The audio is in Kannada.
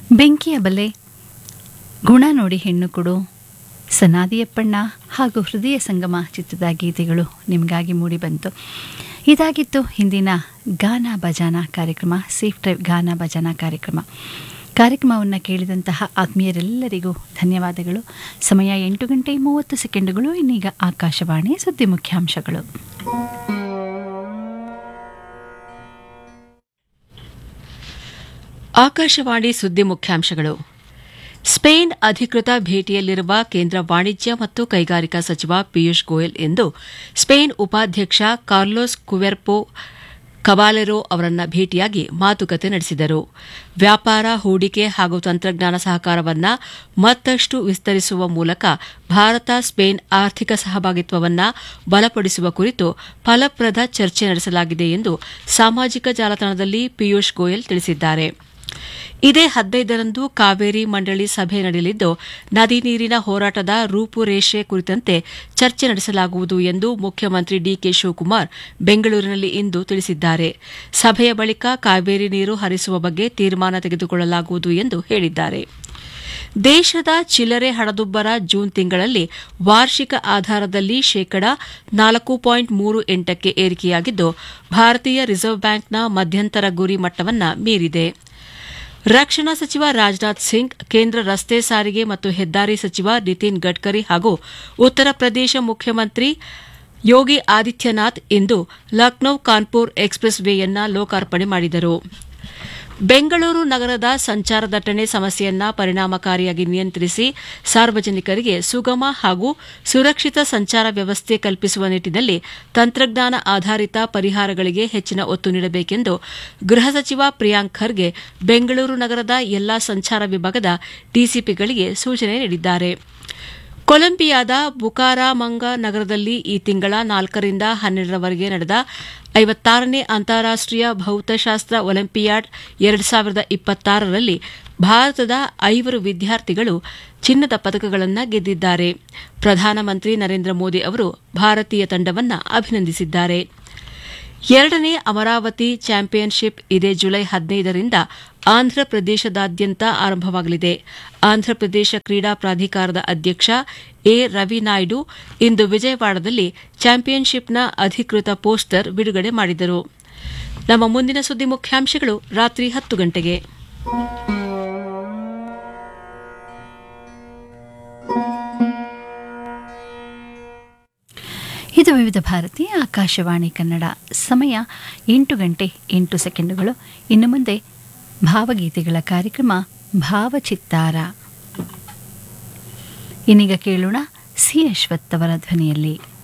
ಬೆಂಕಿಯ ಬಲೆ ಗುಣ ನೋಡಿ ಹೆಣ್ಣು ಕೊಡು ಸನಾದಿಯಪ್ಪಣ್ಣ ಹಾಗೂ ಹೃದಯ ಸಂಗಮ ಚಿತ್ರದ ಗೀತೆಗಳು ನಿಮಗಾಗಿ ಮೂಡಿಬಂತು ಇದಾಗಿತ್ತು ಹಿಂದಿನ ಗಾನ ಭಜಾನ ಕಾರ್ಯಕ್ರಮ ಸೇಫ್ ಡ್ರೈವ್ ಗಾನ ಭಜಾನ ಕಾರ್ಯಕ್ರಮ ಕಾರ್ಯಕ್ರಮವನ್ನು ಕೇಳಿದಂತಹ ಆತ್ಮೀಯರೆಲ್ಲರಿಗೂ ಧನ್ಯವಾದಗಳು ಸಮಯ ಎಂಟು ಗಂಟೆ ಮೂವತ್ತು ಸೆಕೆಂಡುಗಳು ಇನ್ನೀಗ ಆಕಾಶವಾಣಿ ಸುದ್ದಿ ಮುಖ್ಯಾಂಶಗಳು ಆಕಾಶವಾಣಿ ಸುದ್ದಿ ಮುಖ್ಯಾಂಶಗಳು ಸ್ಪೇನ್ ಅಧಿಕೃತ ಭೇಟಿಯಲ್ಲಿರುವ ಕೇಂದ್ರ ವಾಣಿಜ್ಯ ಮತ್ತು ಕೈಗಾರಿಕಾ ಸಚಿವ ಪಿಯೂಷ್ ಗೋಯಲ್ ಇಂದು ಸ್ಪೇನ್ ಉಪಾಧ್ಯಕ್ಷ ಕಾರ್ಲೋಸ್ ಕುವೆರ್ಪೋ ಕಬಾಲೆರೋ ಅವರನ್ನ ಭೇಟಿಯಾಗಿ ಮಾತುಕತೆ ನಡೆಸಿದರು ವ್ಯಾಪಾರ ಹೂಡಿಕೆ ಹಾಗೂ ತಂತ್ರಜ್ಞಾನ ಸಹಕಾರವನ್ನು ಮತ್ತಷ್ಟು ವಿಸ್ತರಿಸುವ ಮೂಲಕ ಭಾರತ ಸ್ಪೇನ್ ಆರ್ಥಿಕ ಸಹಭಾಗಿತ್ವವನ್ನು ಬಲಪಡಿಸುವ ಕುರಿತು ಫಲಪ್ರದ ಚರ್ಚೆ ನಡೆಸಲಾಗಿದೆ ಎಂದು ಸಾಮಾಜಿಕ ಜಾಲತಾಣದಲ್ಲಿ ಪಿಯೂಷ್ ಗೋಯಲ್ ತಿಳಿಸಿದ್ದಾರೆ ಇದೇ ಹದಿನೈದರಂದು ಕಾವೇರಿ ಮಂಡಳಿ ಸಭೆ ನಡೆಯಲಿದ್ದು ನದಿ ನೀರಿನ ಹೋರಾಟದ ರೂಪುರೇಷೆ ಕುರಿತಂತೆ ಚರ್ಚೆ ನಡೆಸಲಾಗುವುದು ಎಂದು ಮುಖ್ಯಮಂತ್ರಿ ಡಿಕೆ ಶಿವಕುಮಾರ್ ಬೆಂಗಳೂರಿನಲ್ಲಿ ಇಂದು ತಿಳಿಸಿದ್ದಾರೆ ಸಭೆಯ ಬಳಿಕ ಕಾವೇರಿ ನೀರು ಹರಿಸುವ ಬಗ್ಗೆ ತೀರ್ಮಾನ ತೆಗೆದುಕೊಳ್ಳಲಾಗುವುದು ಎಂದು ಹೇಳಿದ್ದಾರೆ ದೇಶದ ಚಿಲ್ಲರೆ ಹಣದುಬ್ಬರ ಜೂನ್ ತಿಂಗಳಲ್ಲಿ ವಾರ್ಷಿಕ ಆಧಾರದಲ್ಲಿ ಶೇಕಡಾ ನಾಲ್ಕು ಪಾಯಿಂಟ್ ಮೂರು ಎಂಟಕ್ಕೆ ಏರಿಕೆಯಾಗಿದ್ದು ಭಾರತೀಯ ರಿಸರ್ವ್ ಬ್ಯಾಂಕ್ನ ಮಧ್ಯಂತರ ಗುರಿ ಮಟ್ಟವನ್ನು ಮೀರಿದೆ ರಕ್ಷಣಾ ಸಚಿವ ರಾಜನಾಥ್ ಸಿಂಗ್ ಕೇಂದ್ರ ರಸ್ತೆ ಸಾರಿಗೆ ಮತ್ತು ಹೆದ್ದಾರಿ ಸಚಿವ ನಿತಿನ್ ಗಡ್ಕರಿ ಹಾಗೂ ಉತ್ತರ ಪ್ರದೇಶ ಮುಖ್ಯಮಂತ್ರಿ ಯೋಗಿ ಆದಿತ್ಯನಾಥ್ ಇಂದು ಲಕ್ನೋ ಕಾನ್ಪುರ್ ಎಕ್ಸ್ಪ್ರೆಸ್ ವೇಯನ್ನ ಲೋಕಾರ್ಪಣೆ ಮಾಡಿದರು ಬೆಂಗಳೂರು ನಗರದ ಸಂಚಾರ ದಟ್ಟಣೆ ಸಮಸ್ಯೆಯನ್ನ ಪರಿಣಾಮಕಾರಿಯಾಗಿ ನಿಯಂತ್ರಿಸಿ ಸಾರ್ವಜನಿಕರಿಗೆ ಸುಗಮ ಹಾಗೂ ಸುರಕ್ಷಿತ ಸಂಚಾರ ವ್ಯವಸ್ಥೆ ಕಲ್ಪಿಸುವ ನಿಟ್ಟಿನಲ್ಲಿ ತಂತ್ರಜ್ಞಾನ ಆಧಾರಿತ ಪರಿಹಾರಗಳಿಗೆ ಹೆಚ್ಚಿನ ಒತ್ತು ನೀಡಬೇಕೆಂದು ಗೃಹ ಸಚಿವ ಪ್ರಿಯಾಂಕ್ ಖರ್ಗೆ ಬೆಂಗಳೂರು ನಗರದ ಎಲ್ಲಾ ಸಂಚಾರ ವಿಭಾಗದ ಡಿಸಿಪಿಗಳಿಗೆ ಸೂಚನೆ ನೀಡಿದ್ದಾರೆ ಕೊಲಂಬಿಯಾದ ಬುಕಾರಾಮಂಗ ನಗರದಲ್ಲಿ ಈ ತಿಂಗಳ ನಾಲ್ಕರಿಂದ ಹನ್ನೆರಡರವರೆಗೆ ನಡೆದ ಐವತ್ತಾರನೇ ಅಂತಾರಾಷ್ಟೀಯ ಭೌತಶಾಸ್ತ್ರ ಒಲಿಂಪಿಯಾಡ್ ಎರಡು ಸಾವಿರದ ಇಪ್ಪತ್ತಾರರಲ್ಲಿ ಭಾರತದ ಐವರು ವಿದ್ಯಾರ್ಥಿಗಳು ಚಿನ್ನದ ಪದಕಗಳನ್ನು ಗೆದ್ದಿದ್ದಾರೆ ಪ್ರಧಾನಮಂತ್ರಿ ನರೇಂದ್ರ ಮೋದಿ ಅವರು ಭಾರತೀಯ ತಂಡವನ್ನು ಅಭಿನಂದಿಸಿದ್ದಾರೆ ಎರಡನೇ ಅಮರಾವತಿ ಚಾಂಪಿಯನ್ಶಿಪ್ ಇದೇ ಜುಲೈ ಹದಿನೈದರಿಂದ ಆಂಧ್ರಪ್ರದೇಶದಾದ್ಯಂತ ಆರಂಭವಾಗಲಿದೆ ಆಂಧ್ರಪ್ರದೇಶ ಕ್ರೀಡಾ ಪ್ರಾಧಿಕಾರದ ಅಧ್ಯಕ್ಷ ಎ ರವಿನಾಯ್ಡು ಇಂದು ವಿಜಯವಾಡದಲ್ಲಿ ಚಾಂಪಿಯನ್ಶಿಪ್ನ ಅಧಿಕೃತ ಪೋಸ್ಟರ್ ಬಿಡುಗಡೆ ಮಾಡಿದರು ನಮ್ಮ ಮುಂದಿನ ಸುದ್ದಿ ಮುಖ್ಯಾಂಶಗಳು ರಾತ್ರಿ ಹತ್ತು ಗಂಟೆಗೆ ಇದು ವಿವಿಧ ಭಾರತಿ ಆಕಾಶವಾಣಿ ಕನ್ನಡ ಸಮಯ ಎಂಟು ಗಂಟೆ ಎಂಟು ಸೆಕೆಂಡುಗಳು ಇನ್ನು ಮುಂದೆ ಭಾವಗೀತೆಗಳ ಕಾರ್ಯಕ್ರಮ ಭಾವಚಿತ್ತಾರ ಇನ್ನೀಗ ಕೇಳೋಣ ಸಿ ಅಶ್ವಥ್ ಅವರ ಧ್ವನಿಯಲ್ಲಿ